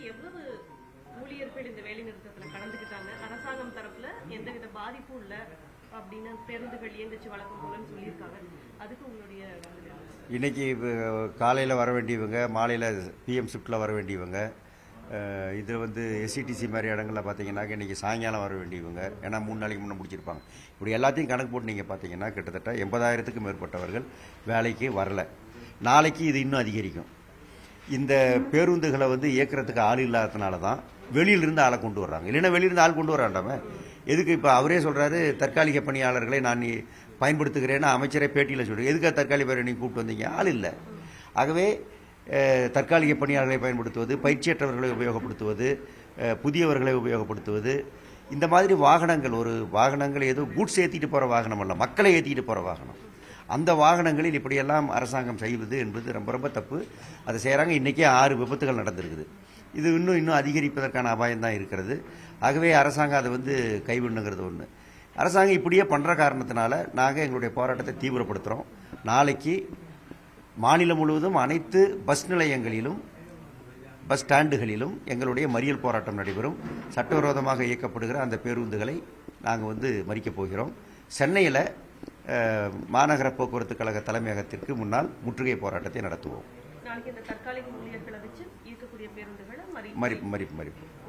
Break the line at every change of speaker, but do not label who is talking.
எவ்வளவு ஊழியர்கள் இந்த வேலை நிறுத்தத்துல கலந்துக்கிட்டாங்க அரசாங்கம் தரப்புல எந்தவித பாதிப்பும் இல்ல அப்படின்னு பேருந்துகள் இயங்குச்சு வழக்கம் போலன்னு சொல்லியிருக்காங்க அதுக்கு உங்களுடைய பதில் என்ன?
இன்னைக்கு காலையில் வர வேண்டியவங்க மாலையில் பிஎம் ஷிஃப்ட்டில் வர வேண்டியவங்க இது வந்து எஸ்சிடிசி மாதிரி இடங்கள்ல பார்த்தீங்கன்னாக்க இன்றைக்கி சாயங்காலம் வர வேண்டியவங்க ஏன்னா மூணு நாளைக்கு முன்னே முடிச்சிருப்பாங்க இப்படி எல்லாத்தையும் கணக்கு போட்டு நீங்கள் பார்த்தீங்கன்னா கிட்டத்தட்ட எண்பதாயிரத்துக்கும் மேற்பட்டவர்கள் வேலைக்கு வரல நாளைக்கு இது இன்னும் அதிகரிக்கும் இந்த பேருந்துகளை வந்து இயக்குறதுக்கு ஆள் இல்லாததுனால தான் வெளியிலிருந்து ஆளை கொண்டு வர்றாங்க இல்லைன்னா வெளியிலிருந்து ஆள் கொண்டு வராண்டாம எதுக்கு இப்போ அவரே சொல்றாரு தற்காலிக பணியாளர்களை நான் நீ பயன்படுத்துகிறேன்னு அமைச்சரே பேட்டியில் சொல்றேன் எதுக்காக தற்காலிக பேரை நீ கூப்பிட்டு வந்தீங்க ஆள் இல்லை ஆகவே அஹ், தற்காலிக பணியாளர்களை பயன்படுத்துவது பயிற்சியற்றவர்களை உபயோகப்படுத்துவது அஹ், புதியவர்களை உபயோகப்படுத்துவது இந்த மாதிரி வாகனங்கள் ஒரு வாகனங்கள் ஏதோ கூட்ஸ் ஏற்றிட்டு போகிற வாகனம் அல்ல மக்களை ஏற்றிட்டு போகிற வாகனம் அந்த வாகனங்களில் இப்படியெல்லாம் அரசாங்கம் செய்வது என்பது ரொம்ப ரொம்ப தப்பு அதை செய்கிறாங்க இன்றைக்கே ஆறு விபத்துகள் நடந்திருக்குது இது இன்னும் இன்னும் அதிகரிப்பதற்கான அபாயம் தான் இருக்கிறது ஆகவே அரசாங்கம் அதை வந்து கைவிடணுங்கிறது ஒன்று அரசாங்கம் இப்படியே பண்ணுற காரணத்தினால நாங்கள் எங்களுடைய போராட்டத்தை தீவிரப்படுத்துகிறோம் நாளைக்கு மாநிலம் முழுவதும் அனைத்து பஸ் நிலையங்களிலும் பஸ் ஸ்டாண்டுகளிலும் எங்களுடைய மறியல் போராட்டம் நடைபெறும் சட்டவிரோதமாக இயக்கப்படுகிற அந்த பேருந்துகளை நாங்கள் வந்து மறிக்கப் போகிறோம் சென்னையில் அஹ், மாநகர போக்குவரத்து கழக தலைமையகத்திற்கு முன்னால் முற்றுகை போராட்டத்தை நடத்துவோம்
நாளைக்கு இந்த தற்காலிக ஊழியர்களை வச்சு இயக்கக்கூடிய பேருந்துகளை மறி
மறிப்பு மறிப்பு மறிப்பு